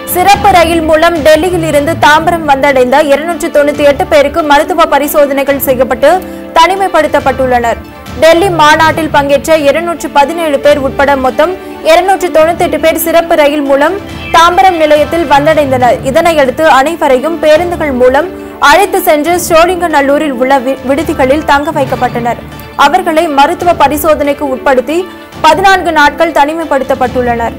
சிறப்பு ரயில் மூலம் டெல்லியில் இருந்து தாம்பரம் வந்தடைந்த இருநூற்று தொண்ணூத்தி எட்டு பேருக்கு மருத்துவ பரிசோதனைகள் செய்யப்பட்டு தனிமைப்படுத்தப்பட்டுள்ளனர் டெல்லி மாநாட்டில் பங்கேற்ற இருநூற்று பதினேழு பேர் உட்பட மொத்தம் இருநூற்று தொண்ணூத்தி எட்டு பேர் சிறப்பு ரயில் மூலம் தாம்பரம் நிலையத்தில் வந்தடைந்தனர் இதனையடுத்து அனைவரையும் பேருந்துகள் மூலம் அழைத்து சென்று சோழிங்கநல்லூரில் உள்ள வி- விடுதிகளில் தங்க வைக்கப்பட்டனர் அவர்களை மருத்துவ பரிசோதனைக்கு உட்படுத்தி பதினான்கு நாட்கள் தனிமைப்படுத்தப்பட்டுள்ளனர்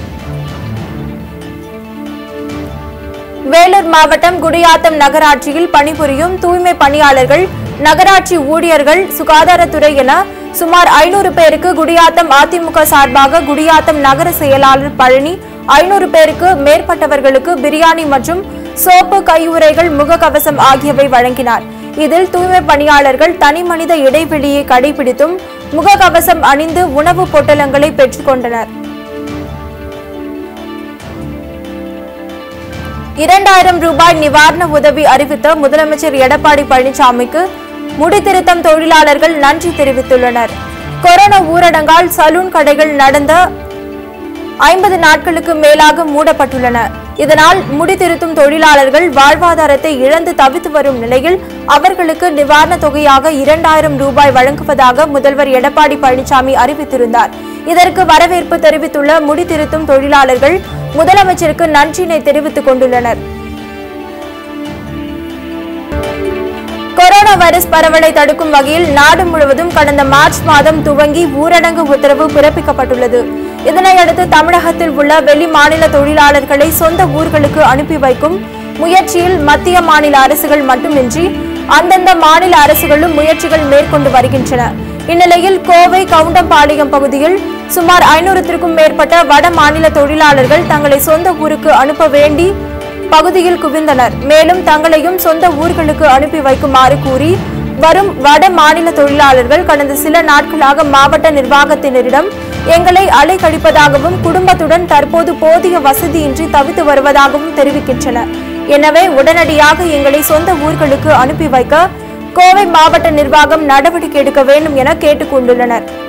வேலூர் மாவட்டம் குடியாத்தம் நகராட்சியில் பணிபுரியும் தூய்மை பணியாளர்கள் நகராட்சி ஊழியர்கள் சுகாதாரத்துறை என சுமார் ஐநூறு பேருக்கு குடியாத்தம் அதிமுக சார்பாக குடியாத்தம் நகர செயலாளர் பழனி ஐநூறு பேருக்கு மேற்பட்டவர்களுக்கு பிரியாணி மற்றும் சோப்பு கையுறைகள் முகக்கவசம் ஆகியவை வழங்கினார் இதில் தூய்மை பணியாளர்கள் தனிமனித இடைவெளியை கடைபிடித்தும் முகக்கவசம் அணிந்து உணவுப் பொட்டலங்களை பெற்றுக்கொண்டனர் இரண்டாயிரம் ரூபாய் நிவாரண உதவி அறிவித்த முதலமைச்சர் எடப்பாடி பழனிசாமிக்கு முடித்திருத்தம் தொழிலாளர்கள் நன்றி தெரிவித்துள்ளனர் கொரோனா ஊரடங்கால் சலூன் கடைகள் நடந்த ஐம்பது நாட்களுக்கு மேலாக மூடப்பட்டுள்ளன இதனால் முடித்திருத்தும் தொழிலாளர்கள் வாழ்வாதாரத்தை இழந்து தவித்து வரும் நிலையில் அவர்களுக்கு நிவாரணத் தொகையாக இரண்டாயிரம் ரூபாய் வழங்குவதாக முதல்வர் எடப்பாடி பழனிசாமி அறிவித்திருந்தார் இதற்கு வரவேற்பு தெரிவித்துள்ள முடித்திருத்தும் தொழிலாளர்கள் முதலமைச்சருக்கு நன்றியினை தெரிவித்துக் கொண்டுள்ளனர் கொரோனா வைரஸ் பரவலை தடுக்கும் வகையில் நாடு முழுவதும் கடந்த மார்ச் மாதம் துவங்கி ஊரடங்கு உத்தரவு பிறப்பிக்கப்பட்டுள்ளது இதனையடுத்து தமிழகத்தில் உள்ள வெளி மாநில தொழிலாளர்களை சொந்த ஊர்களுக்கு அனுப்பி வைக்கும் முயற்சியில் மத்திய மாநில அரசுகள் மட்டுமின்றி அந்தந்த மாநில அரசுகளும் முயற்சிகள் மேற்கொண்டு வருகின்றன இந்நிலையில் கோவை கவுண்டம்பாளையம் பகுதியில் சுமார் ஐநூறுத்திற்கும் மேற்பட்ட வட மாநில தொழிலாளர்கள் தங்களை சொந்த ஊருக்கு அனுப்ப வேண்டி பகுதியில் குவிந்தனர் மேலும் தங்களையும் சொந்த ஊர்களுக்கு அனுப்பி வைக்குமாறு கூறி வரும் வட மாநில தொழிலாளர்கள் கடந்த சில நாட்களாக மாவட்ட நிர்வாகத்தினரிடம் எங்களை அலைக்கழிப்பதாகவும் குடும்பத்துடன் தற்போது போதிய வசதியின்றி தவித்து வருவதாகவும் தெரிவிக்கின்றனர் எனவே உடனடியாக எங்களை சொந்த ஊர்களுக்கு அனுப்பி வைக்க கோவை மாவட்ட நிர்வாகம் நடவடிக்கை எடுக்க வேண்டும் என கேட்டுக் கொண்டுள்ளனர்